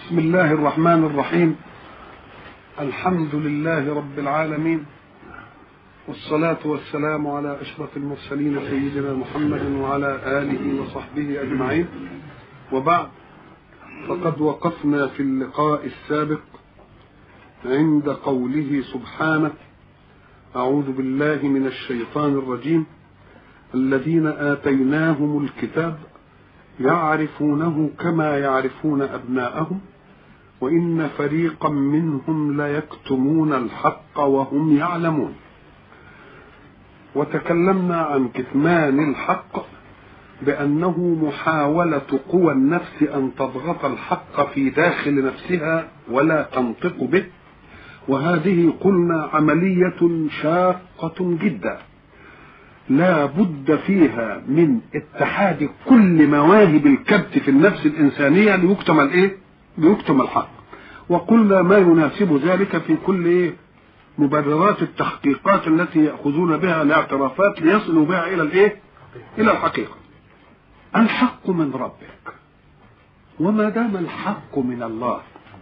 بسم الله الرحمن الرحيم الحمد لله رب العالمين والصلاة والسلام على أشرف المرسلين سيدنا محمد وعلى آله وصحبه أجمعين وبعد فقد وقفنا في اللقاء السابق عند قوله سبحانه أعوذ بالله من الشيطان الرجيم الذين آتيناهم الكتاب يعرفونه كما يعرفون أبناءهم وإن فريقا منهم ليكتمون الحق وهم يعلمون وتكلمنا عن كتمان الحق بأنه محاولة قوى النفس أن تضغط الحق في داخل نفسها ولا تنطق به وهذه قلنا عملية شاقة جدا لا بد فيها من اتحاد كل مواهب الكبت في النفس الإنسانية ليكتم الإيه؟ ليكتم الحق وقلنا ما يناسب ذلك في كل إيه؟ مبررات التحقيقات التي يأخذون بها الاعترافات ليصلوا بها إلى الإيه؟ إلى الحقيقة الحق من ربك وما دام الحق من الله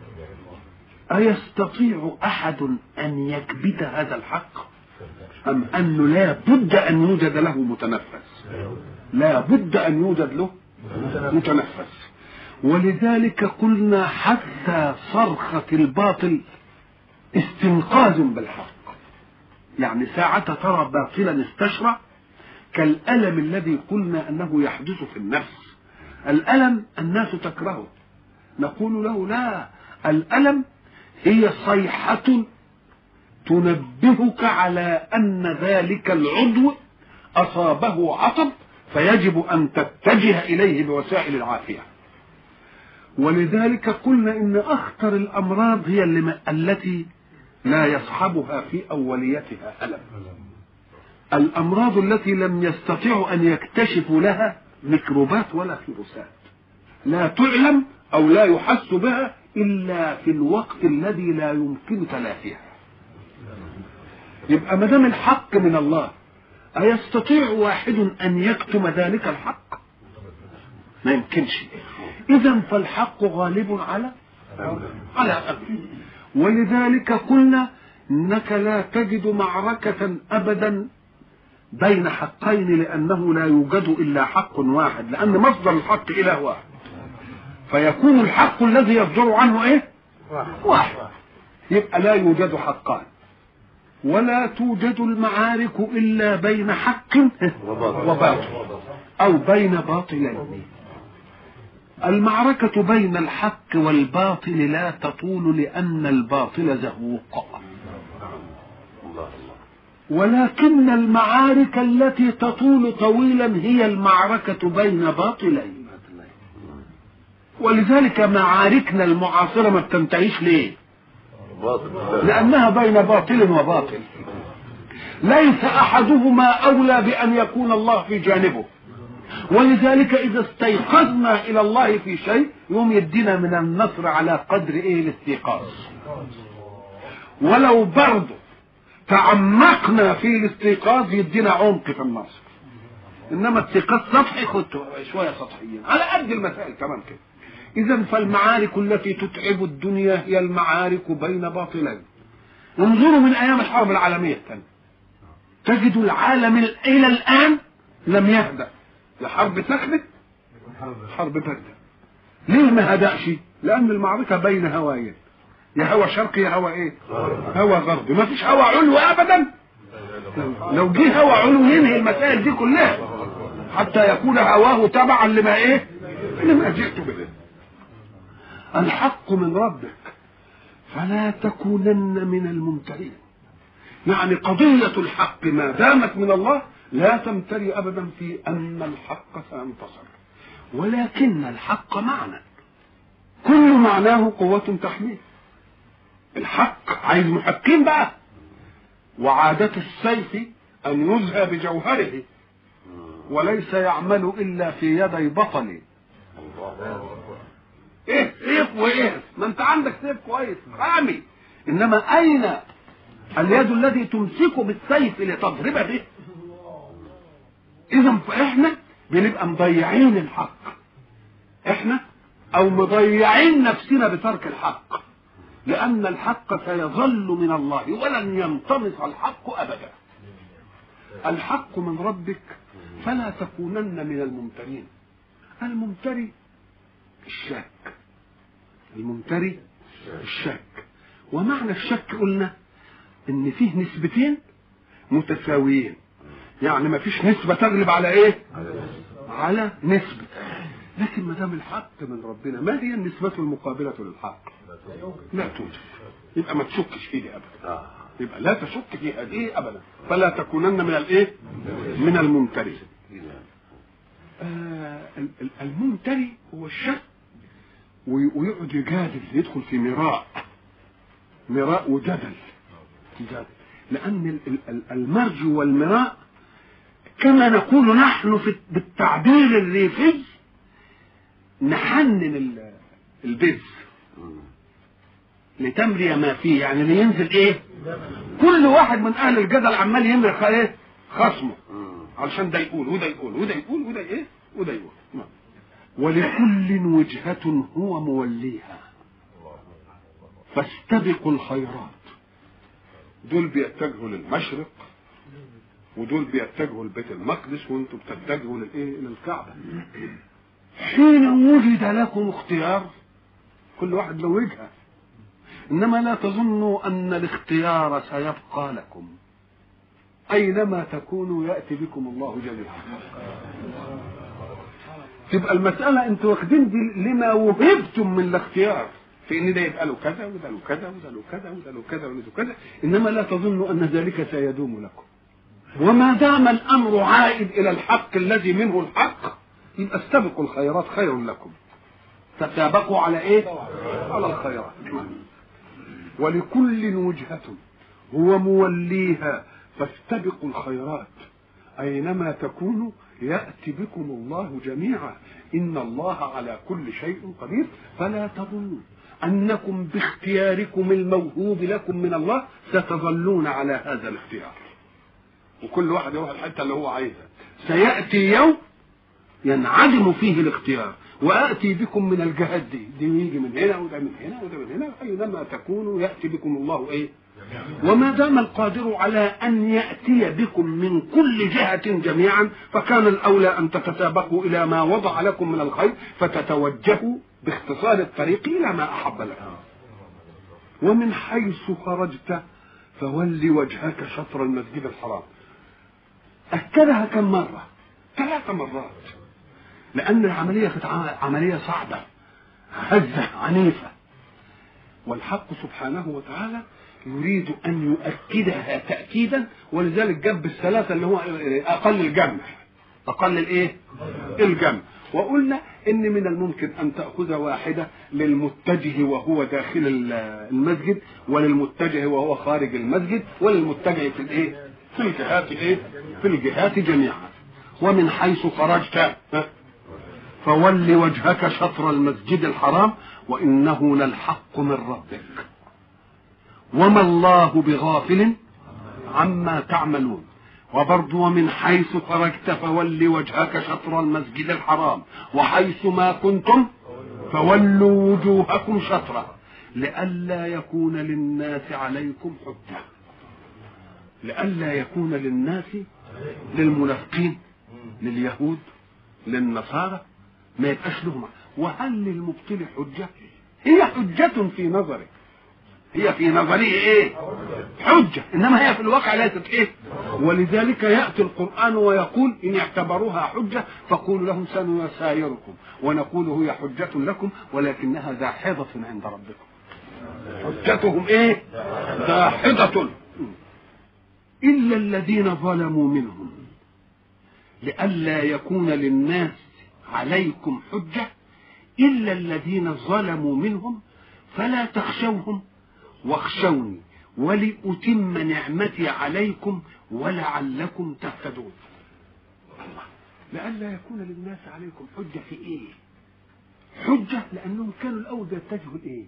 أيستطيع أحد أن يكبت هذا الحق أم أنه لا بد أن يوجد له متنفس لا بد أن يوجد له متنفس ولذلك قلنا حتى صرخة الباطل استنقاذ بالحق يعني ساعة ترى باطلا استشرع كالألم الذي قلنا أنه يحدث في النفس الألم الناس تكرهه نقول له لا الألم هي صيحة تنبهك على أن ذلك العضو أصابه عطب فيجب أن تتجه إليه بوسائل العافية ولذلك قلنا إن أخطر الأمراض هي اللي التي لا يصحبها في أوليتها ألم الأمراض التي لم يستطيعوا أن يكتشفوا لها ميكروبات ولا فيروسات لا تعلم أو لا يحس بها إلا في الوقت الذي لا يمكن تلافيها يبقى ما دام الحق من الله أيستطيع واحد أن يكتم ذلك الحق؟ ما يمكنش إذا فالحق غالب على على أمره ولذلك قلنا إنك لا تجد معركة أبدا بين حقين لأنه لا يوجد إلا حق واحد لأن مصدر الحق إله واحد فيكون الحق الذي يصدر عنه إيه؟ واحد يبقى لا يوجد حقان ولا توجد المعارك إلا بين حق وباطل أو بين باطلين المعركة بين الحق والباطل لا تطول لأن الباطل زهوق ولكن المعارك التي تطول طويلا هي المعركة بين باطلين ولذلك معاركنا المعاصرة ما بتنتهيش ليه لأنها بين باطل وباطل ليس أحدهما أولى بأن يكون الله في جانبه ولذلك إذا استيقظنا إلى الله في شيء يوم يدينا من النصر على قدر إيه الاستيقاظ ولو برضه تعمقنا في الاستيقاظ يدينا عمق في النصر إنما استيقاظ سطحي خدته شوية سطحيين على قد المسائل كمان كده إذا فالمعارك التي تتعب الدنيا هي المعارك بين باطلين انظروا من أيام الحرب العالمية الثانية تجد العالم إلى الآن لم يهدأ لا حرب سخنة حرب باردة ليه ما هدأش؟ لأن المعركة بين هوايين يا هوا شرقي يا هوا ايه؟ هوا غربي ما فيش هوا علوي أبدا لو جه هوا علوي ينهي المسائل دي كلها حتى يكون هواه تبعا لما ايه؟ لما جئت به الحق من ربك فلا تكونن من الممترين يعني قضية الحق ما دامت من الله لا تمتري أبدا في أن الحق سينتصر ولكن الحق معنى كل معناه قوة تحميه الحق عايز محكين بقى وعادة السيف أن يزهى بجوهره وليس يعمل إلا في يدي بطل ايه سيف وايه ما انت عندك سيف كويس حامي انما اين اليد الذي تمسك بالسيف لتضرب به اذا فاحنا بنبقى مضيعين الحق احنا او مضيعين نفسنا بترك الحق لان الحق سيظل من الله ولن ينطمس الحق ابدا الحق من ربك فلا تكونن من الممترين الممتري الشك الممتري الشك ومعنى الشك قلنا ان فيه نسبتين متساويين يعني ما فيش نسبة تغلب على ايه على نسبة لكن ما دام الحق من ربنا ما هي النسبة المقابلة للحق لا توجد يبقى ما تشكش فيه ابدا يبقى لا تشك في هذه ابدا فلا تكونن من الايه من الممتري آه الممتري هو الشك ويقعد يجادل يدخل في مراء مراء وجدل جدل لأن المرج والمراء كما نقول نحن في بالتعبير الريفي نحنن البز لتمري ما فيه يعني لينزل ايه كل واحد من اهل الجدل عمال يمري ايه خصمه علشان ده يقول وده يقول وده يقول وده ايه وده يقول نعم. ولكل وجهة هو موليها فاستبقوا الخيرات دول بيتجهوا للمشرق ودول بيتجهوا لبيت المقدس وانتم بتتجهوا للايه للكعبه حين وجد لكم اختيار كل واحد له وجهه انما لا تظنوا ان الاختيار سيبقى لكم اينما تكونوا ياتي بكم الله جميعا تبقى المساله انتوا واخدين دي لما وهبتم من الاختيار في ان ده يبقى له كذا وده له كذا وده له كذا وده له كذا وده له كذا انما لا تظنوا ان ذلك سيدوم لكم وما دام الامر عائد الى الحق الذي منه الحق يبقى استبقوا الخيرات خير لكم تسابقوا على ايه على الخيرات ولكل وجهة هو موليها فاستبقوا الخيرات أينما تكونوا يأتي بكم الله جميعا إن الله على كل شيء قدير فلا تظنوا أنكم باختياركم الموهوب لكم من الله ستظلون على هذا الاختيار وكل واحد يروح الحتة اللي هو عايزها سيأتي يوم ينعدم فيه الاختيار وآتي بكم من الجهات دي دي يجي من هنا وده من هنا وده من هنا أينما تكونوا يأتي بكم الله إيه وما دام القادر على أن يأتي بكم من كل جهة جميعا فكان الأولى أن تتسابقوا إلى ما وضع لكم من الخير فتتوجهوا باختصار الطريق إلى ما أحب لكم ومن حيث خرجت فول وجهك شطر المسجد الحرام أكدها كم مرة ثلاث مرات لأن العملية كانت عملية صعبة هزة عنيفة والحق سبحانه وتعالى يريد أن يؤكدها تأكيدا ولذلك جاب الثلاثة اللي هو أقل الجمع أقل الإيه؟ الجمع وقلنا ان من الممكن ان تاخذ واحده للمتجه وهو داخل المسجد وللمتجه وهو خارج المسجد وللمتجه في الايه في الجهات ايه في الجهات جميعا ومن حيث خرجت فول وجهك شطر المسجد الحرام وانه للحق من ربك وما الله بغافل عما تعملون وبرضو ومن حيث خرجت فول وجهك شطر المسجد الحرام وحيث ما كنتم فولوا وجوهكم شطره لئلا يكون للناس عليكم حجة لئلا يكون للناس للمنافقين لليهود للنصارى ما يبقاش لهم وهل للمبطل حجة هي حجة في نظرك هي في نظره ايه حجة انما هي في الواقع ليست ايه ولذلك يأتي القرآن ويقول إن اعتبروها حجة فقولوا لهم سنسايركم ونقول هي حجة لكم ولكنها داحضة عند ربكم حجتهم ايه داحضة إلا الذين ظلموا منهم لئلا يكون للناس عليكم حجة إلا الذين ظلموا منهم فلا تخشوهم واخشوني ولأتم نعمتي عليكم ولعلكم تهتدون الله لئلا يكون للناس عليكم حجة في ايه حجة لأنهم كانوا الأول بيتجهوا لإيه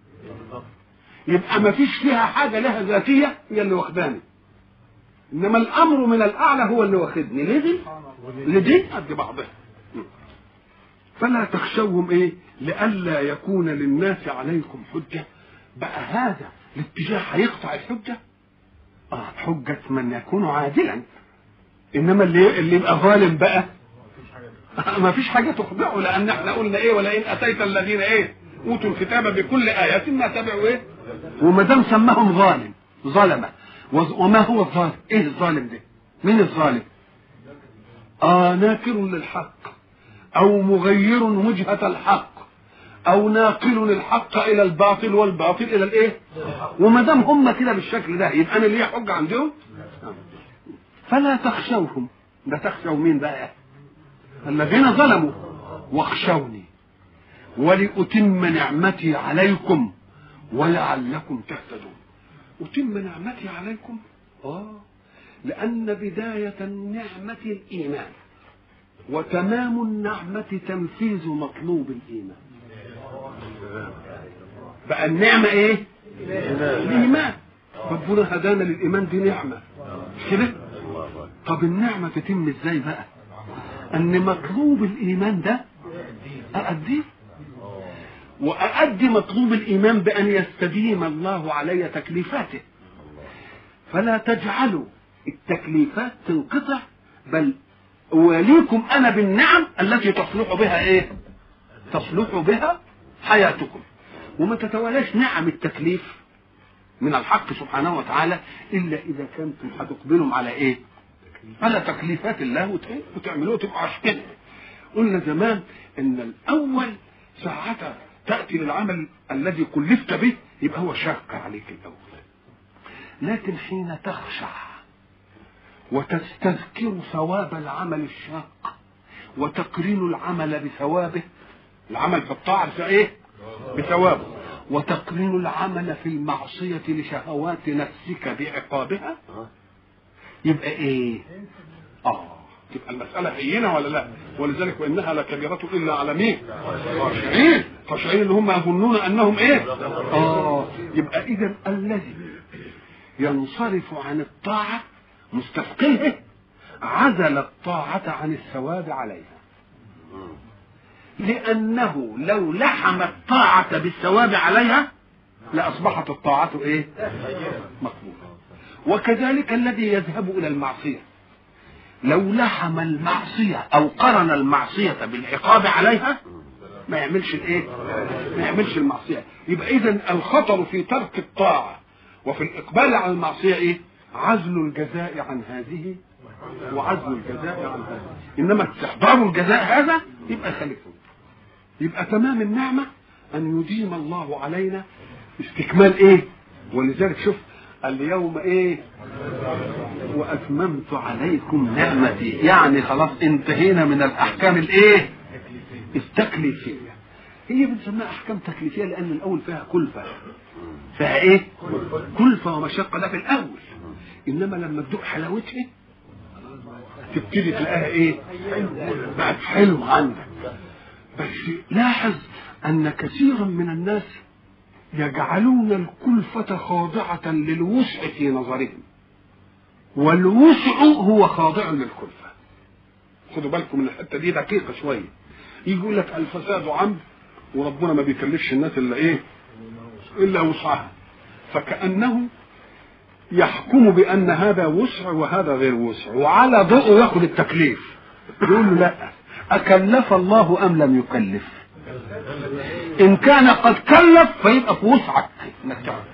يبقى ما فيش فيها حاجة لها ذاتية هي اللي واخداني إنما الأمر من الأعلى هو اللي واخدني لدي لدي قد بعضها فلا تخشوهم ايه لئلا يكون للناس عليكم حجة بقى هذا الاتجاه هيقطع الحجة اه حجة من يكون عادلا انما اللي اللي يبقى ظالم بقى ما فيش حاجة تخضعه لان احنا قلنا ايه ولئن اتيت الذين ايه اوتوا الكتاب بكل آية ما تبعوا ايه وما دام سماهم ظالم ظلمة وما هو الظالم ايه الظالم ده مين الظالم اه ناكر للحق او مغير وجهة الحق او ناقل الحق الى الباطل والباطل الى الايه وما دام هم كده بالشكل ده يبقى انا ليا حجه عندهم فلا تخشوهم ده تخشوا مين بقى الذين ظلموا واخشوني ولأتم نعمتي عليكم ولعلكم تهتدون أتم نعمتي عليكم آه لأن بداية النعمة الإيمان وتمام النعمة تنفيذ مطلوب الإيمان بقى النعمة إيه؟ الإيمان ربنا هدانا للإيمان دي نعمة مش كده؟ طب النعمة تتم إزاي بقى؟ أن مطلوب الإيمان ده أأديه وأأدي مطلوب الإيمان بأن يستديم الله علي تكليفاته فلا تجعلوا التكليفات تنقطع بل أواليكم أنا بالنعم التي تصلح بها إيه؟ تصلح بها حياتكم وما تتولاش نعم التكليف من الحق سبحانه وتعالى إلا إذا كنتم هتقبلوا على إيه؟ على تكليفات الله وتعملوها تبقوا عشان قلنا زمان إن الأول ساعتها تأتي للعمل الذي كلفت به يبقى هو شاق عليك الأول لكن حين تخشع وتستذكر ثواب العمل الشاق وتقرين العمل بثوابه العمل في الطاعة في ايه بثوابه وتقرين العمل في المعصية لشهوات نفسك بعقابها يبقى ايه اه تبقى المسألة هينة ولا لا ولذلك وإنها لكبيرة إلا على مين خاشعين خاشعين اللي هم يظنون أنهم إيه آه يبقى إذا الذي ينصرف عن الطاعة مستثقله عزل الطاعة عن الثواب عليها لأنه لو لحم الطاعة بالثواب عليها لأصبحت الطاعة إيه مقبولة وكذلك الذي يذهب إلى المعصية لو لحم المعصية أو قرن المعصية بالعقاب عليها ما يعملش الايه؟ ما يعملش المعصية يبقى إذا الخطر في ترك الطاعة وفي الإقبال على المعصية إيه؟ عزل الجزاء عن هذه وعزل الجزاء عن هذه إنما استحضار الجزاء هذا يبقى خليفه يبقى تمام النعمة أن يديم الله علينا استكمال إيه؟ ولذلك شوف اليوم إيه؟ وأتممت عليكم نعمتي يعني خلاص انتهينا من الأحكام الإيه؟ التكليفية هي بنسميها أحكام تكليفية لأن الأول فيها كلفة فيها إيه؟ كلفة ومشقة ده في الأول إنما لما تدوق حلاوتها تبتدي تلاقيها إيه؟ بقت حلوة عندك بس لاحظ أن كثيرا من الناس يجعلون الكلفة خاضعة للوسع في نظرهم والوسع هو خاضع للكلفة خدوا بالكم من الحتة دي دقيقة شوية يجي يقول لك الفساد عمد وربنا ما بيكلفش الناس إلا إيه إلا وسعها فكأنه يحكم بأن هذا وسع وهذا غير وسع وعلى ضوء ياخد التكليف يقول له لا أكلف الله أم لم يكلف إن كان قد كلف فيبقى في وسعك إنك تعرف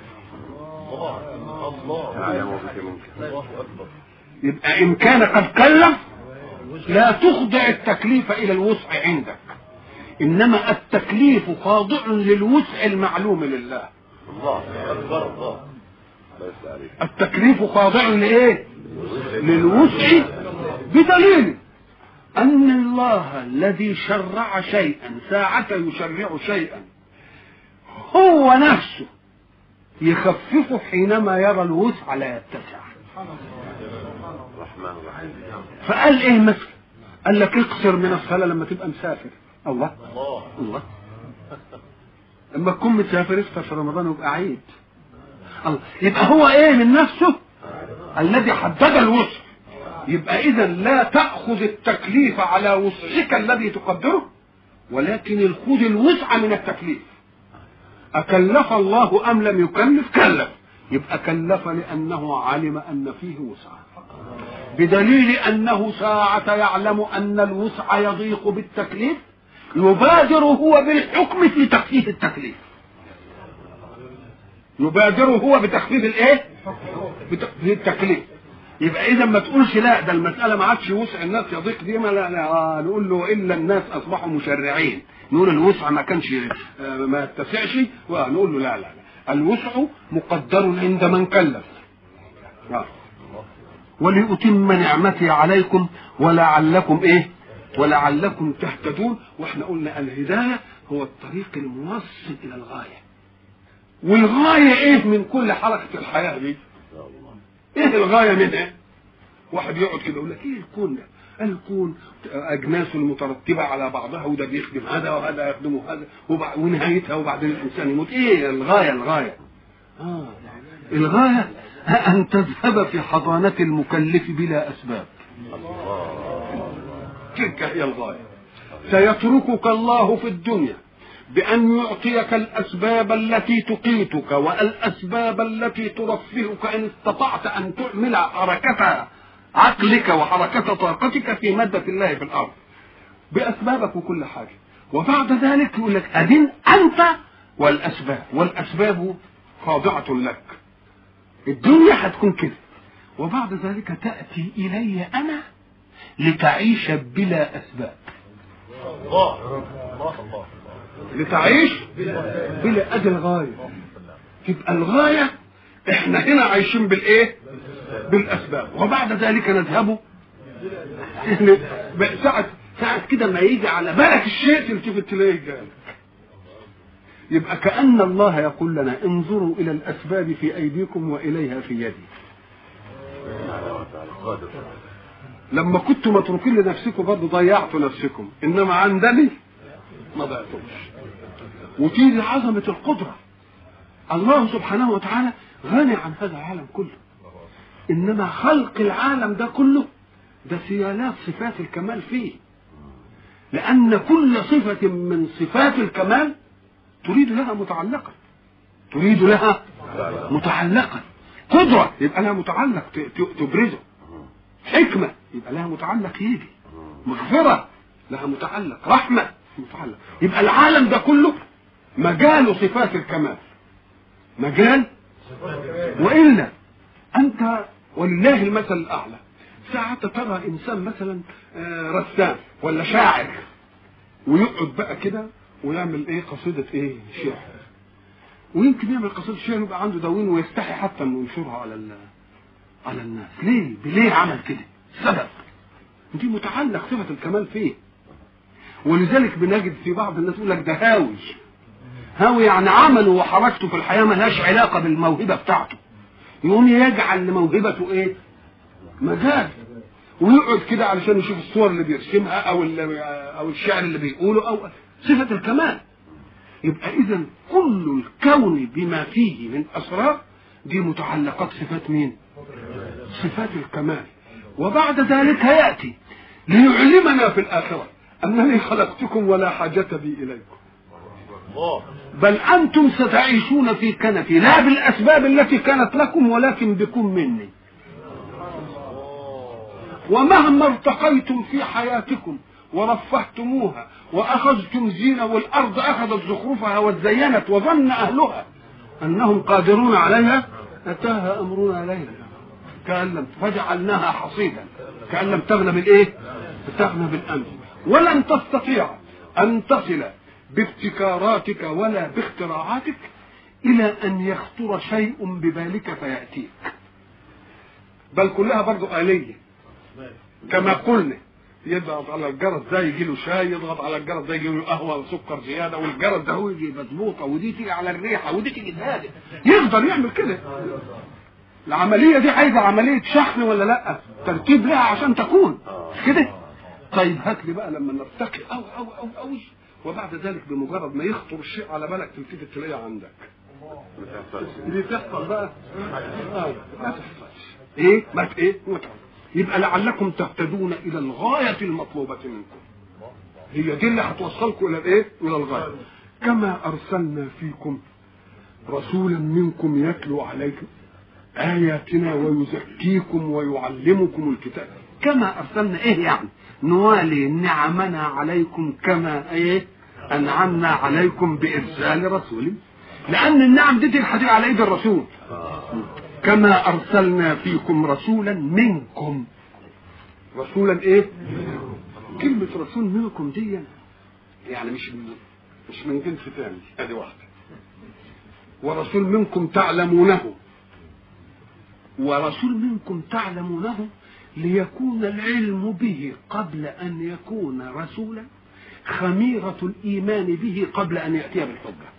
يبقى إن كان قد كلف لا تخضع التكليف إلى الوسع عندك إنما التكليف خاضع للوسع المعلوم لله الله اكبر الله التكليف خاضع لإيه؟ للوسع بدليل أن الله الذي شرع شيئا ساعة يشرع شيئا هو نفسه يخففه حينما يرى الوسع لا يتسع الرحمن الرحيم فقال ايه مثلا قال لك اقصر من الصلاة لما تبقى مسافر الله الله الله لما تكون مسافر افطر في رمضان ويبقى عيد الله يبقى هو ايه من نفسه الذي حدد الوسع يبقى اذا لا تاخذ التكليف على وسعك الذي تقدره ولكن الخذ الوسع من التكليف أكلف الله أم لم يكلف كلف يبقى كلف لأنه علم أن فيه وسع بدليل أنه ساعة يعلم أن الوسع يضيق بالتكليف يبادر هو بالحكم في تخفيف التكليف يبادر هو بتخفيف الايه بتخفيف التكليف يبقى اذا ما تقولش لا ده المساله ما عادش وسع الناس يضيق دي ما لا, لا آه نقول له الا الناس اصبحوا مشرعين نقول الوسع ما كانش آه ما يتسعش ونقول له لا لا لا الوسع مقدر عند من كلف آه. ولأتم نعمتي عليكم ولعلكم ايه ولعلكم تهتدون واحنا قلنا الهدايه هو الطريق الموصل الى الغايه والغايه ايه من كل حركه الحياه دي ايه الغايه منها واحد يقعد كده يقول لك ايه الكون ده الكون اجناس المترتبه على بعضها وده بيخدم هذا وهذا يخدم هذا وبع- ونهايتها وبعدين الانسان يموت ايه الغايه الغايه آه. الغايه ان تذهب في حضانه المكلف بلا اسباب تلك هي الغايه سيتركك الله في الدنيا بأن يعطيك الأسباب التي تقيتك والأسباب التي ترفهك إن استطعت أن تعمل حركة عقلك وحركة طاقتك في مادة الله في الأرض بأسبابك وكل حاجة وبعد ذلك يقول لك أدين أنت والأسباب والأسباب خاضعة لك الدنيا هتكون كده وبعد ذلك تأتي إلي أنا لتعيش بلا أسباب الله الله الله لتعيش بلا ادي الغايه تبقى الغايه احنا هنا عايشين بالايه بالاسباب وبعد ذلك نذهب ل- ساعة ساعة كده ما يجي على بالك الشيء تلتفت تلاقيه جالك يبقى كأن الله يقول لنا انظروا إلى الأسباب في أيديكم وإليها في يدي قادر لما كنتم متروكين لنفسكم برضه ضيعتوا نفسكم إنما عندني ما ضيعتوش وتيجي عظمة القدرة الله سبحانه وتعالى غني عن هذا العالم كله إنما خلق العالم ده كله ده سيالات صفات الكمال فيه لأن كل صفة من صفات الكمال تريد لها متعلقا تريد لها متعلقا قدرة يبقى لها متعلق ت- ت- تبرزه حكمة يبقى لها متعلق يجي مغفرة لها متعلق رحمة متعلق يبقى العالم ده كله مجال صفات الكمال مجال وإلا أنت ولله المثل الأعلى ساعة ترى إنسان مثلا آه، رسام ولا شاعر ويقعد بقى كده ويعمل ايه قصيدة ايه شعر ويمكن يعمل قصيدة شعر يبقى عنده دواوين ويستحي حتى انه ينشرها على ال- على الناس ليه؟ ليه عمل كده؟ سبب دي متعلق صفة الكمال فيه ولذلك بنجد في بعض الناس يقول لك ده هاوي هاوي يعني عمله وحركته في الحياة ملهاش علاقة بالموهبة بتاعته يقوم يجعل لموهبته ايه؟ مجال ويقعد كده علشان يشوف الصور اللي بيرسمها او ال- او الشعر اللي بيقوله او صفة الكمال يبقى اذا كل الكون بما فيه من اسرار دي متعلقات صفات مين؟ صفات الكمال وبعد ذلك ياتي ليعلمنا في الاخره انني خلقتكم ولا حاجه بي اليكم الله بل انتم ستعيشون في كنفي لا بالاسباب التي كانت لكم ولكن بكم مني ومهما ارتقيتم في حياتكم ورفهتموها واخذتم زينه والارض اخذت زخرفها وزينت وظن اهلها انهم قادرون عليها اتاها امرنا ليلا كان لم فجعلناها حصيدا كان لم تغنى بالايه؟ تغنى بالامس ولن تستطيع ان تصل بابتكاراتك ولا باختراعاتك الى ان يخطر شيء ببالك فياتيك بل كلها برضو آلية كما قلنا يضغط على الجرس ده يجي له شاي يضغط على الجرس ده يجي له قهوه وسكر زياده والجرس ده هو يجي مظبوطه ودي تيجي على الريحه ودي تيجي هادئ يقدر يعمل كده العمليه دي عايزه عمليه شحن ولا لا ترتيب لها عشان تكون مش كده طيب هات لي بقى لما نرتقي او او او قوي وبعد ذلك بمجرد ما يخطر الشيء على بالك تلتفت تلاقيه عندك ما تحصلش دي تحصل بقى آه، ما تحصلش ايه ما ت- ايه ما تحصل. يبقى لعلكم تهتدون الى الغايه المطلوبه منكم هي دي اللي هتوصلكم الى الايه الى الغايه كما ارسلنا فيكم رسولا منكم يتلو عليكم اياتنا ويزكيكم ويعلمكم الكتاب كما ارسلنا ايه يعني نوالي نعمنا عليكم كما ايه انعمنا عليكم بارسال رسول لان النعم دي هتيجي على ايد الرسول كما ارسلنا فيكم رسولا منكم رسولا ايه كلمة رسول منكم دي يعني مش من مش من جنس ثاني ادي واحدة ورسول منكم تعلمونه ورسول منكم تعلمونه ليكون العلم به قبل ان يكون رسولا خميرة الايمان به قبل ان ياتي بالحجة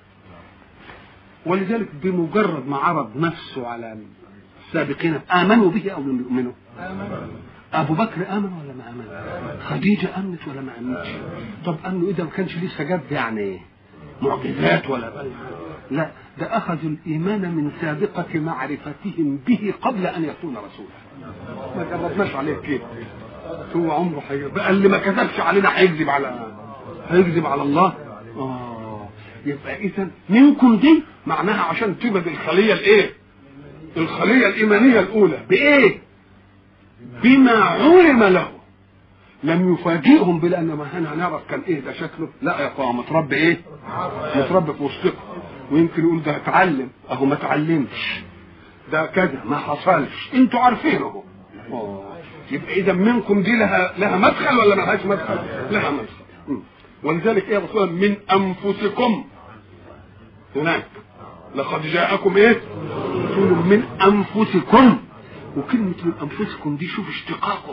ولذلك بمجرد ما عرض نفسه على السابقين امنوا به او لم يؤمنوا ابو بكر امن ولا ما امن خديجه امنت ولا ما امنتش طب انه اذا ما كانش لسه جاب يعني معجزات ولا بل. لا ده اخذوا الايمان من سابقه معرفتهم به قبل ان يكون رسولا ما جربناش عليه كده هو عمره حي... بقى اللي ما كذبش علينا هيكذب على هيكذب على الله اه يبقى اذا منكم دي معناها عشان تبقى الخليه الايه الخليه الايمانيه الاولى بايه بما علم له لم يفاجئهم بلان ما هنا هنعرف كان ايه ده شكله لا يا اخويا متربي ايه متربي في وسطكم ويمكن يقول ده اتعلم اهو ما اتعلمش ده كذا ما حصلش انتوا عارفينه اهو يبقى اذا منكم دي لها لها مدخل ولا ما لهاش مدخل لها مدخل م. ولذلك ايه يا رسول الله من انفسكم هناك لقد جاءكم ايه رسول من انفسكم وكلمة من أنفسكم دي شوف اشتقاقه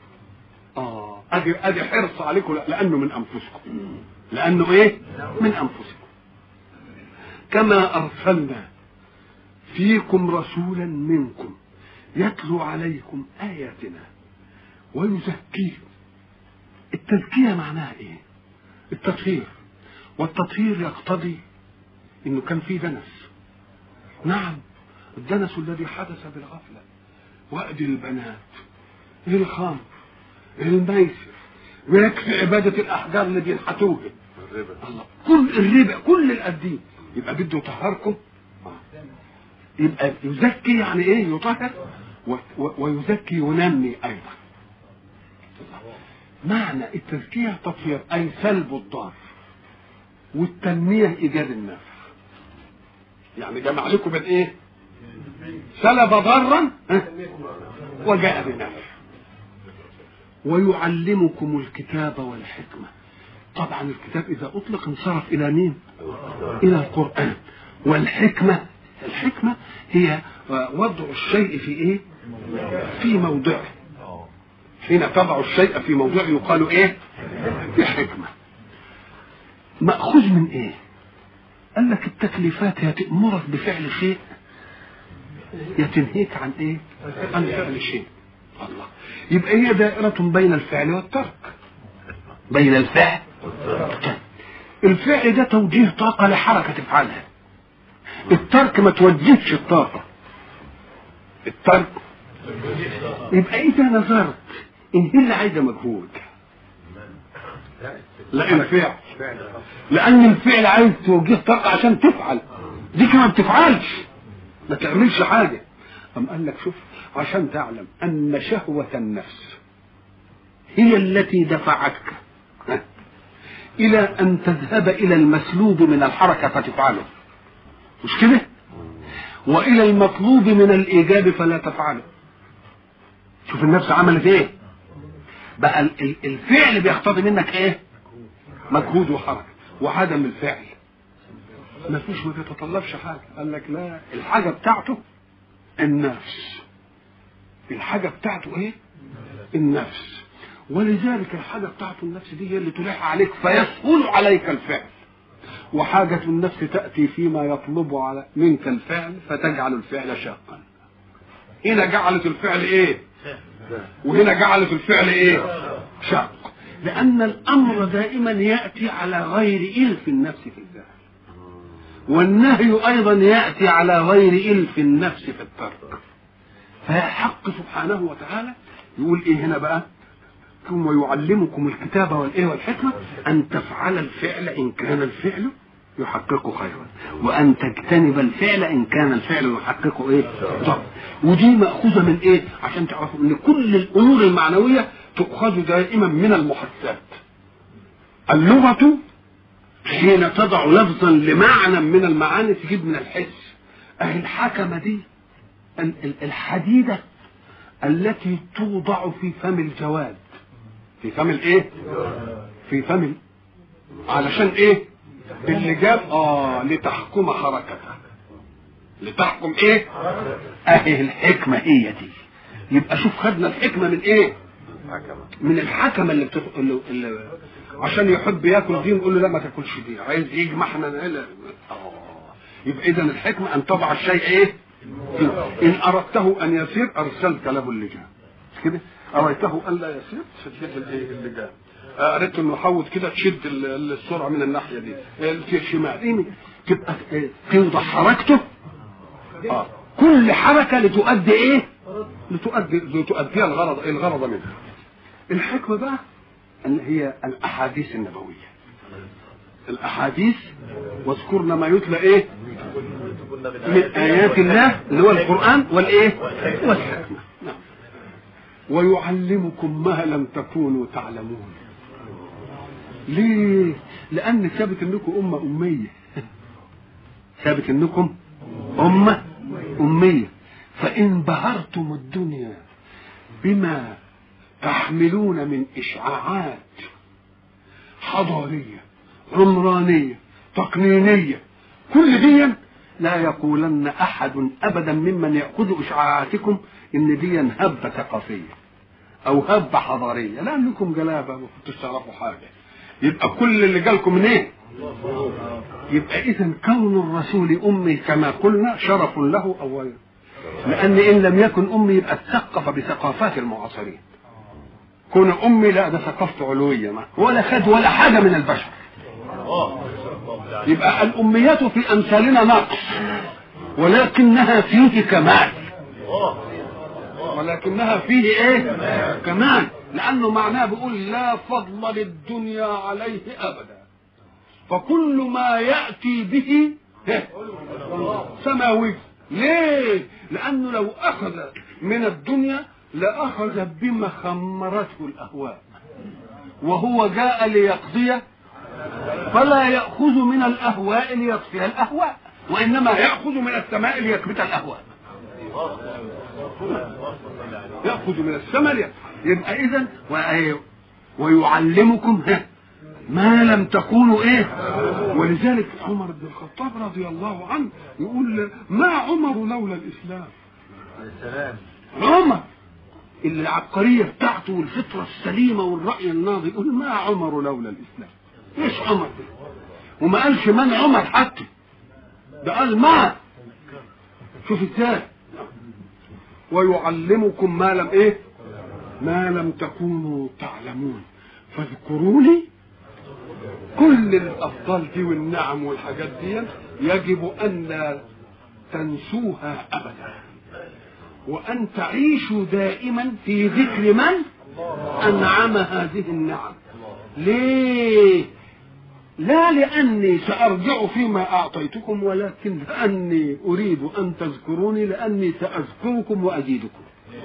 آه أدي أدي حرص عليكم لأنه من أنفسكم لأنه إيه؟ من أنفسكم كما أرسلنا فيكم رسولا منكم يتلو عليكم آياتنا ويزكيكم التزكية معناها إيه؟ التطهير والتطهير يقتضي إنه كان في دنس نعم الدنس الذي حدث بالغفلة وأد البنات الخمر الميسر ويكفي عبادة الأحجار اللي بينحتوها الله كل الربا كل القديم يبقى بده يطهركم يبقى يزكي يعني ايه يطهر و- و- ويزكي ينمي ايضا معنى التزكية تطهير اي سلب الضار والتنمية ايجاد النفع يعني جمع لكم بين ايه سلب ضرا ها؟ وجاء بنفع ويعلمكم الكتاب والحكمة طبعا الكتاب إذا أطلق انصرف إلى مين إلى القرآن والحكمة الحكمة هي وضع الشيء في إيه في موضعه حين تضع الشيء في موضعه يقال إيه في حكمة مأخوذ من إيه قال لك التكليفات هي تأمرك بفعل شيء يا تنهيك عن ايه عن فعل شيء الله يبقى هي دائرة بين الفعل والترك بين الفعل والترك الفعل ده توجيه طاقة لحركة تفعلها الترك ما توجهش الطاقة الترك يبقى إذا نظرت إن هي اللي عايزة مجهود لا الفعل لأن الفعل عايز توجيه طاقة عشان تفعل دي كمان ما بتفعلش ما تعملش حاجة أم قال لك شوف عشان تعلم أن شهوة النفس هي التي دفعتك ها، إلى أن تذهب إلى المسلوب من الحركة فتفعله مش كده؟ وإلى المطلوب من الإيجاب فلا تفعله شوف النفس عملت إيه؟ بقى ال- ال- الفعل بيقتضي منك إيه؟ مجهود وحركة وعدم الفعل ما فيش ما بيتطلبش حاجة قال لك لا الحاجة بتاعته النفس الحاجة بتاعته ايه النفس ولذلك الحاجة بتاعته النفس دي هي اللي تلح عليك فيسهل عليك الفعل وحاجة النفس تأتي فيما يطلب على منك الفعل فتجعل الفعل شاقا هنا جعلت الفعل ايه وهنا جعلت الفعل ايه شاق لأن الأمر دائما يأتي على غير إلف النفس في الذات والنهي أيضا يأتي على غير إلف النفس في الترك فحق سبحانه وتعالى يقول إيه هنا بقى ثم يعلمكم الكتاب والايه والحكمه ان تفعل الفعل ان كان الفعل يحقق خيرا وان تجتنب الفعل ان كان الفعل يحقق ايه ضر ودي ماخوذه من ايه عشان تعرفوا ان كل الامور المعنويه تؤخذ دائما من المحسات اللغه حين تضع لفظا لمعنى من المعاني تجيب من الحس اهي الحكمه دي ال- ال- الحديده التي توضع في فم الجواد في فم الايه في فم ال- علشان ايه اللجام اه لتحكم حركته لتحكم ايه اهي الحكمه هي دي يبقى شوف خدنا الحكمه من ايه حكمة من الحكمه اللي, بتف... اللي... اللي عشان يحب ياكل دي نقول له لا ما تاكلش دي عايز يجمع احنا لا اه يبقى اذا الحكمه ان تضع الشيء ايه فيه. ان اردته ان يسير ارسلت له اللجام مش كده اريته ان لا يسير شديت الايه اللجام اردت انه يحوط كده تشد ال- السرعه من الناحيه دي في الشمال إيه؟ تبقى إيه؟ توضع حركته اه كل حركه لتؤدي ايه لتؤدي لتؤدي الغرض الغرض منها الحكمه بقى اللي هي الاحاديث النبويه الاحاديث واذكرنا ما يتلى ايه من ايات الله اللي هو القران والايه والحكمه نعم. ويعلمكم ما لم تكونوا تعلمون ليه لان ثابت انكم امه اميه ثابت انكم امه اميه فان بهرتم الدنيا بما تحملون من اشعاعات حضاريه عمرانيه تقنينيه كل دي لا يقولن احد ابدا ممن ياخذ اشعاعاتكم ان دي هبه ثقافيه او هبه حضاريه لانكم جلابه ما كنتوش تعرفوا حاجه يبقى كل اللي جالكم من ايه يبقى اذا كون الرسول امي كما قلنا شرف له اولا لان ان لم يكن امي يبقى تثقف بثقافات المعاصرين كون امي لا ده ثقافته علويه ما ولا خد ولا حاجه من البشر يبقى الاميات في امثالنا نقص ولكنها فيه كمال ولكنها فيه ايه كمال لانه معناه بيقول لا فضل للدنيا عليه ابدا فكل ما ياتي به إيه؟ سماوي ليه لانه لو اخذ من الدنيا لاخذ بما خمرته الاهواء وهو جاء ليقضي فلا ياخذ من الاهواء ليطفئ الاهواء وانما ياخذ من السماء ليكبت الاهواء ياخذ من السماء ليكبت. يبقى اذا وإيه؟ ويعلمكم ها ما لم تكونوا ايه ولذلك عمر بن الخطاب رضي الله عنه يقول ما عمر لولا الاسلام السلام عمر اللي العبقرية بتاعته والفطرة السليمة والرأي الناضي يقول ما عمر لولا الإسلام ايش عمر ده وما قالش من عمر حتى ده قال ما شوف ازاي ويعلمكم ما لم ايه ما لم تكونوا تعلمون فاذكروني كل الافضال دي والنعم والحاجات دي يجب ان لا تنسوها ابدا وأن تعيشوا دائما في ذكر من أنعم هذه النعم ليه لا لأني سأرجع فيما أعطيتكم ولكن لأني أريد أن تذكروني لأني سأذكركم وأزيدكم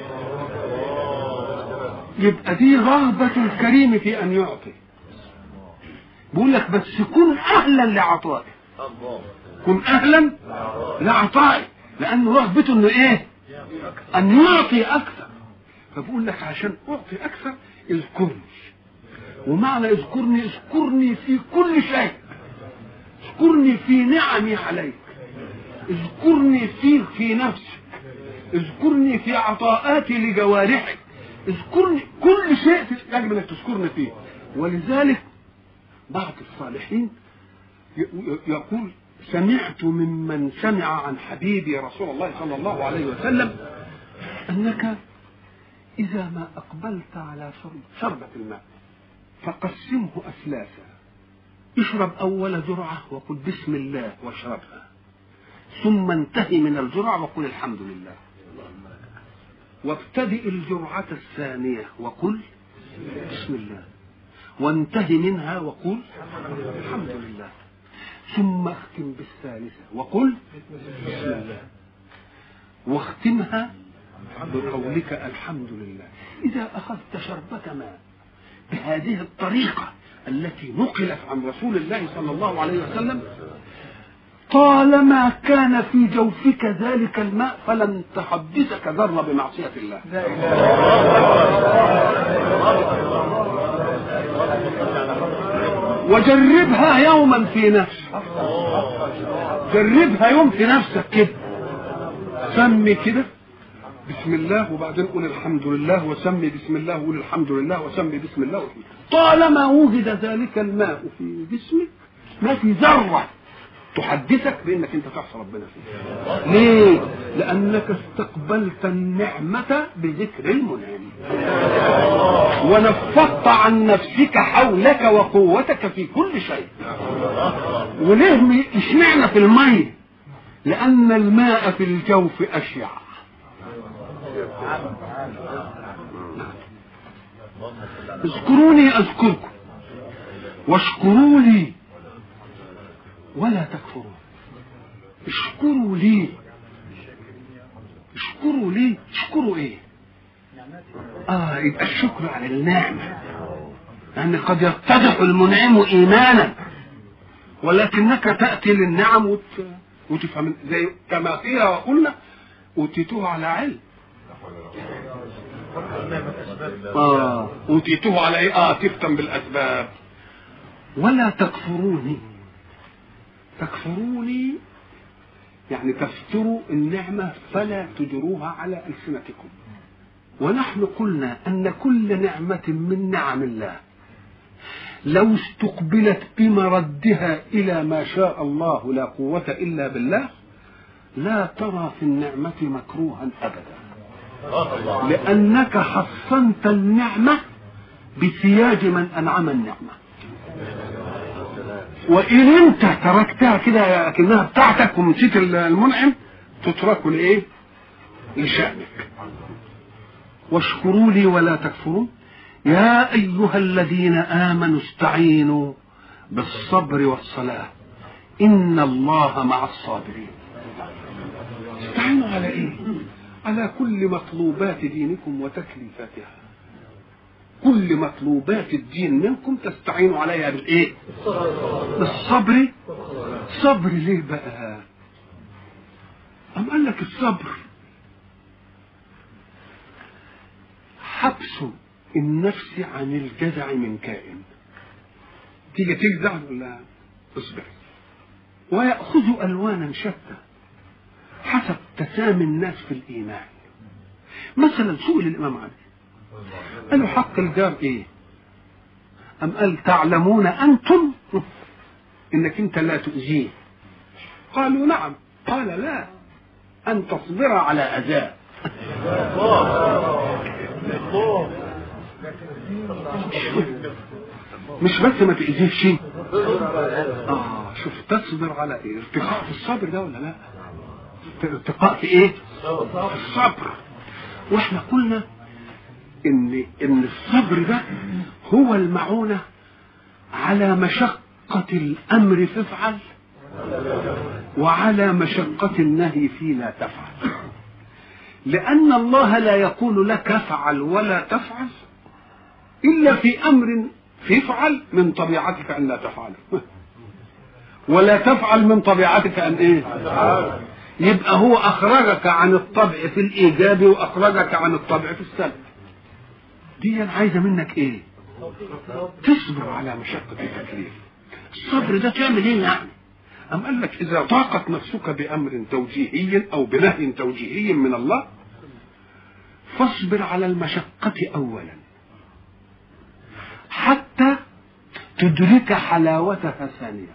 يبقى دي رغبة الكريم في أن يعطي بقول لك بس كن أهلا لعطائه الله كن أهلا لعطائه لأنه رغبته إنه إيه أن يعطي أكثر فبقول لك عشان أعطي أكثر اذكرني ومعنى اذكرني اذكرني في كل شيء اذكرني في نعمي عليك اذكرني في في نفسك اذكرني في عطاءاتي لجوارحك اذكرني كل شيء في- يجب انك تذكرني فيه ولذلك بعض الصالحين ي- ي- يقول سمعت ممن سمع عن حبيبي رسول الله صلى الله عليه وسلم انك اذا ما اقبلت على شرب شربة الماء فقسمه اثلاثا اشرب اول جرعة وقل بسم الله واشربها ثم انتهي من الجرعة وقل الحمد لله وابتدئ الجرعة الثانية وقل بسم الله وانتهي منها وقل الحمد لله ثم اختم بالثالثة وقل بسم الله واختمها بقولك الحمد لله إذا أخذت شربة ماء بهذه الطريقة التي نقلت عن رسول الله صلى الله عليه وسلم طالما كان في جوفك ذلك الماء فلن تحدثك ذرة بمعصية الله وجربها يوما في نفسك جربها يوم في نفسك كده سمي كده بسم الله وبعدين قول الحمد لله وسمي بسم الله وقول الحمد لله وسمي بسم الله وقول. طالما وجد ذلك الماء في جسمك ما في ذرة تحدثك بانك انت تعصى ربنا فيه ليه لانك استقبلت النعمة بذكر المنعم ونفضت عن نفسك حولك وقوتك في كل شيء وليه اشمعنى في المية لان الماء في الجوف اشيع اذكروني اذكركم واشكروا لي ولا تكفرون اشكروا لي اشكروا لي اشكروا ايه اه يبقى الشكر على النعمة لأن يعني قد يتضح المنعم إيمانا ولكنك تأتي للنعم وت... وتفهم زي كما قيل وقلنا أوتيتوه على علم آه أوتيتوه على إيه؟ آه تفتن بالأسباب ولا تكفروني تكفروني يعني تفتروا النعمة فلا تجروها على ألسنتكم ونحن قلنا أن كل نعمة من نعم الله لو استقبلت بمردها إلى ما شاء الله لا قوة إلا بالله لا ترى في النعمة مكروها أبدا لأنك حصنت النعمة بسياج من أنعم النعمة وإن أنت تركتها كده لكنها بتاعتك ومشيت المنعم تترك لإيه؟ لشأنك واشكروا لي ولا تكفرون يا أيها الذين آمنوا استعينوا بالصبر والصلاة إن الله مع الصابرين استعينوا على إيه؟ على كل مطلوبات دينكم وتكليفاتها كل مطلوبات الدين منكم تستعينوا عليها بالايه بالصبر صبر ليه بقى أم قال لك الصبر حبس النفس عن الجزع من كائن تيجي تجزع ولا اصبر ويأخذ ألوانا شتى حسب تسامي الناس في الإيمان مثلا سئل الإمام علي قالوا حق الجار ايه أم قال تعلمون أنتم إنك أنت لا تؤذيه قالوا نعم قال لا أن تصبر على أذاه مش بس ما تأذيش شيء آه شوف تصبر على إيه ارتقاء في الصبر ده ولا لا ارتقاء في إيه في الصبر واحنا قلنا ان ان الصبر ده هو المعونه على مشقه الامر فافعل وعلى مشقه النهي في لا تفعل لان الله لا يقول لك افعل ولا تفعل الا في امر فافعل من طبيعتك ان لا تفعله ولا تفعل من طبيعتك ان ايه يبقى هو اخرجك عن الطبع في الايجاب واخرجك عن الطبع في السلب دي عايزه منك ايه تصبر على مشقه التكليف الصبر ده تعمل ايه يعني أم قال لك إذا ضاقت نفسك بأمر توجيهي أو بنهي توجيهي من الله فاصبر على المشقة أولا حتى تدرك حلاوتها ثانية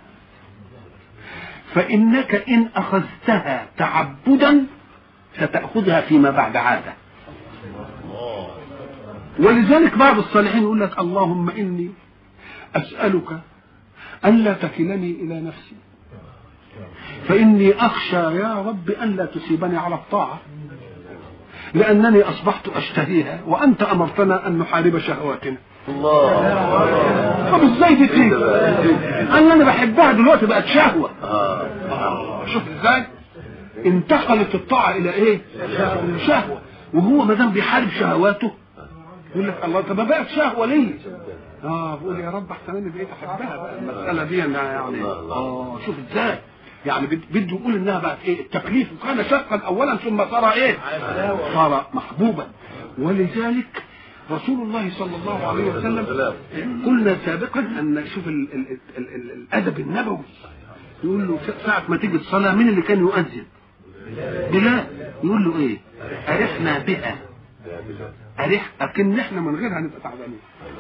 فإنك إن أخذتها تعبدا ستأخذها فيما بعد عادة ولذلك بعض الصالحين يقول لك اللهم إني أسألك ألا تكلني إلى نفسي فإني أخشى يا رب أن لا تصيبني على الطاعة لأنني أصبحت أشتهيها وأنت أمرتنا أن نحارب شهواتنا الله طب ازاي دي تيجي؟ قال انا بحبها دلوقتي بقت شهوه اه شوف ازاي انتقلت الطاعه الى ايه شهوه وهو ما دام بيحارب شهواته يقول لك الله طب ما بقت شهوه ليه اه بقول يا رب احسن انا بقيت احبها بقى المساله دي أنا يعني الله الله. اه شوف ازاي يعني بد- بده يقول انها بقت ايه التكليف كان شقا اولا ثم صار ايه صار محبوبا ولذلك رسول الله صلى الله عليه وسلم قلنا سابقا ان شوف ال ال ال ال الادب النبوي يقول له ساعة ما تيجي الصلاة مين اللي كان يؤذن؟ بلال يقول له ايه؟ أرحنا بها أرح أكن احنا من غيرها نبقى تعبانين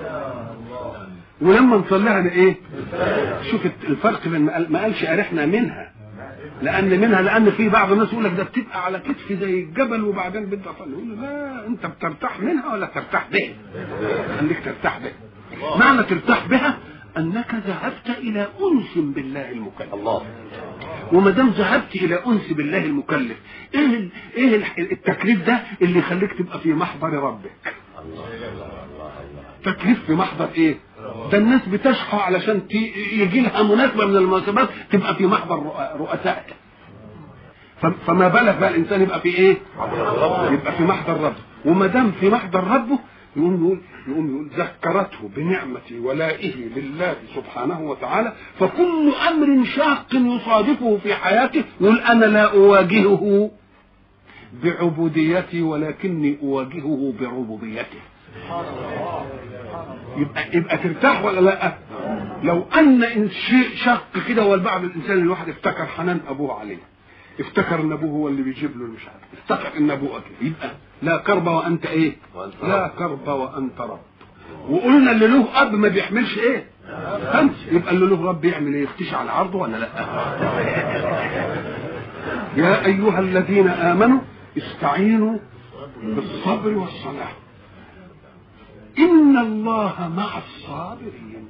ولما نصليها ن- ايه؟ شوف الفرق بين ما قال- ما قالش أرحنا منها لأن منها لأن في بعض الناس يقول لك ده بتبقى على كتف زي الجبل وبعدين بدي أصلي يقول له لا أنت بترتاح منها ولا ترتاح بها؟ خليك ترتاح بها معنى ترتاح بها أنك ذهبت إلى أنس بالله المكلف الله وما دام ذهبت الى انس بالله المكلف ايه ال- ايه ال- التكليف ده اللي يخليك تبقى في محضر ربك تكليف في محضر ايه ده الناس بتشقى علشان ت- يجي لها مناسبه من المناسبات تبقى في محضر رؤ- رؤسائها ف- فما بالك بقى الانسان يبقى في ايه يبقى في محضر ربه وما دام في محضر ربه يقوم يقول يقوم يقول ذكرته بنعمة ولائه لله سبحانه وتعالى فكل أمر شاق يصادفه في حياته يقول أنا لا أواجهه بعبوديتي ولكني أواجهه بربوبيته يبقى يبقى ترتاح ولا لا؟ لو ان إن شيء شق كده والبعض الانسان الواحد افتكر حنان ابوه عليه افتكر ان ابوه هو اللي بيجيب له مش عارف افتكر ان ابوه كده يبقى لا كرب وانت ايه؟ وأنت لا رب. كرب وانت رب وقلنا اللي له اب ما بيحملش ايه؟ هم يبقى اللي له رب يعمل ايه؟ يختشي على عرضه ولا لا؟ يا ايها الذين امنوا استعينوا بالصبر والصلاه إن الله مع الصابرين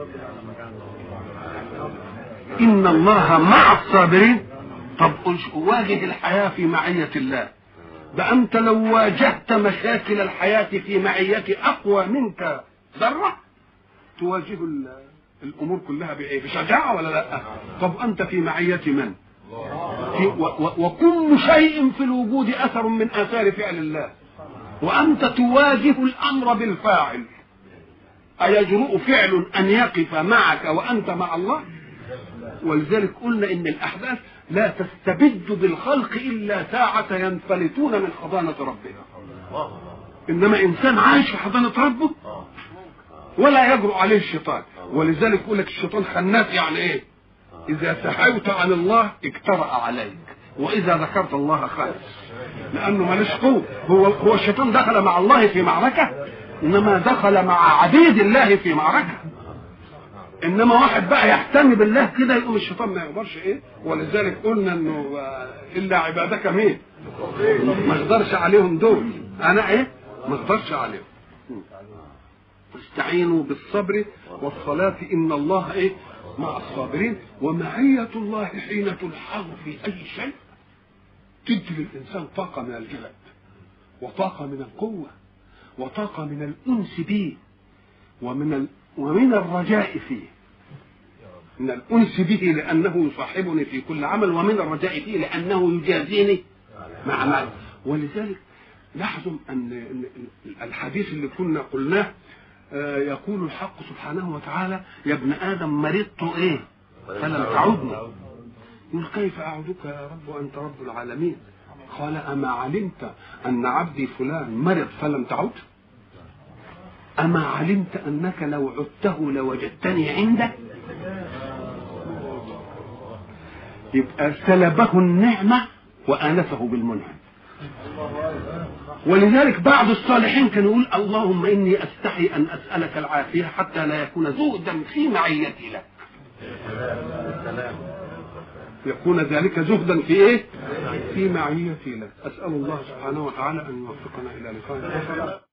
إن الله مع الصابرين طب قلش واجه الحياة في معية الله ده أنت لو واجهت مشاكل الحياة في معية أقوى منك ذرة تواجه ال- الأمور كلها بإيه؟ بشجاعة ولا لا؟ طب أنت في معية من؟ في و و وكل شيء في الوجود أثر من آثار فعل الله وأنت تواجه الأمر بالفاعل أيجرؤ فعل أن يقف معك وأنت مع الله ولذلك قلنا إن الأحداث لا تستبد بالخلق إلا ساعة ينفلتون من حضانة ربنا إنما إنسان عايش في حضانة ربه ولا يجرؤ عليه الشيطان ولذلك يقول لك الشيطان خناس يعني إيه إذا سهوت عن الله اجترأ عليك وإذا ذكرت الله خالص لأنه مالوش قوة هو هو الشيطان دخل مع الله في معركة إنما دخل مع عبيد الله في معركة إنما واحد بقى يحتمي بالله كده يقوم الشيطان ما يقدرش إيه ولذلك قلنا إنه آه، إلا عبادك مين ما اقدرش عليهم دول أنا إيه ما اقدرش عليهم استعينوا بالصبر والصلاة إن الله إيه مع الصابرين ومعية الله حين تلحظ في أي شيء تدي للإنسان طاقة من الجهد وطاقة من القوة وطاقة من الأنس به ومن ال... ومن الرجاء فيه من الأنس به لأنه يصاحبني في كل عمل ومن الرجاء فيه لأنه يجازيني مع عمل ولذلك لاحظوا أن أن الحديث اللي كنا قلناه آه، يقول الحق سبحانه وتعالى يا ابن آدم مرضت إيه فلم تعودني يقول كيف أعودك يا رب وأنت رب العالمين قال أما علمت أن عبدي فلان مرض فلم تعد أما علمت أنك لو عدته لوجدتني عندك يبقى سلبه النعمة وآنسه بالمنعم ولذلك بعض الصالحين كانوا يقول اللهم إني أستحي أن أسألك العافية حتى لا يكون زهدا في معيتي لك يكون ذلك زهدا في ايه؟ في معيتي له، اسال الله سبحانه وتعالى ان يوفقنا الى لقاء اخر